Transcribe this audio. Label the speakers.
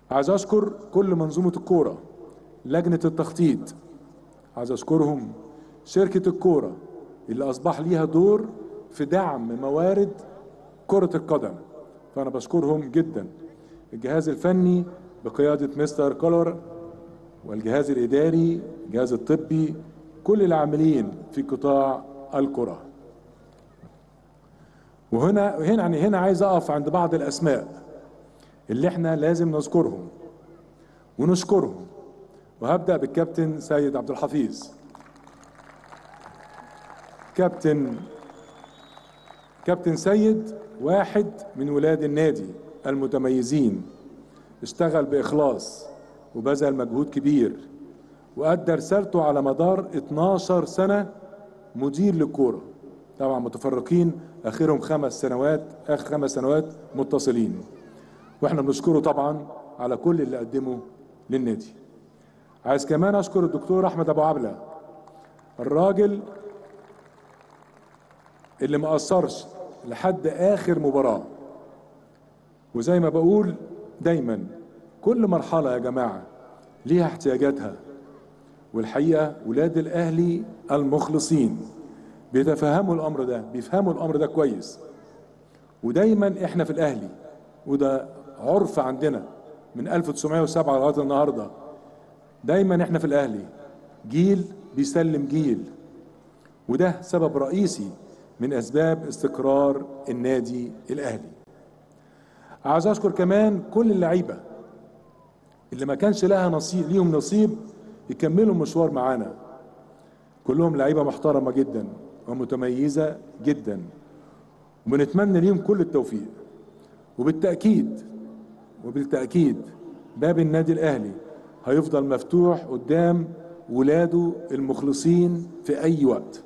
Speaker 1: عايز اشكر كل منظومه الكوره لجنه التخطيط عايز اشكرهم شركه الكوره اللي اصبح ليها دور في دعم موارد كره القدم فانا بشكرهم جدا الجهاز الفني بقياده مستر كولر والجهاز الاداري الجهاز الطبي كل العاملين في قطاع الكره وهنا هنا يعني هنا عايز اقف عند بعض الاسماء اللي احنا لازم نذكرهم ونشكرهم وهبدا بالكابتن سيد عبد الحفيظ كابتن كابتن سيد واحد من ولاد النادي المتميزين اشتغل باخلاص وبذل مجهود كبير وادى رسالته على مدار 12 سنه مدير للكوره طبعا متفرقين اخرهم خمس سنوات اخر خمس سنوات متصلين واحنا بنشكره طبعا على كل اللي قدمه للنادي عايز كمان اشكر الدكتور احمد ابو عبله الراجل اللي ما قصرش لحد اخر مباراه وزي ما بقول دايما كل مرحله يا جماعه ليها احتياجاتها والحقيقه ولاد الاهلي المخلصين بيتفهموا الامر ده بيفهموا الامر ده كويس ودايما احنا في الاهلي وده عرف عندنا من 1907 لغايه النهارده دايما احنا في الاهلي جيل بيسلم جيل وده سبب رئيسي من اسباب استقرار النادي الاهلي عايز اشكر كمان كل اللعيبه اللي ما كانش لها نصيب ليهم نصيب يكملوا المشوار معانا كلهم لعيبه محترمه جدا ومتميزه جدا وبنتمنى ليهم كل التوفيق وبالتاكيد وبالتاكيد باب النادي الاهلي هيفضل مفتوح قدام ولاده المخلصين في اي وقت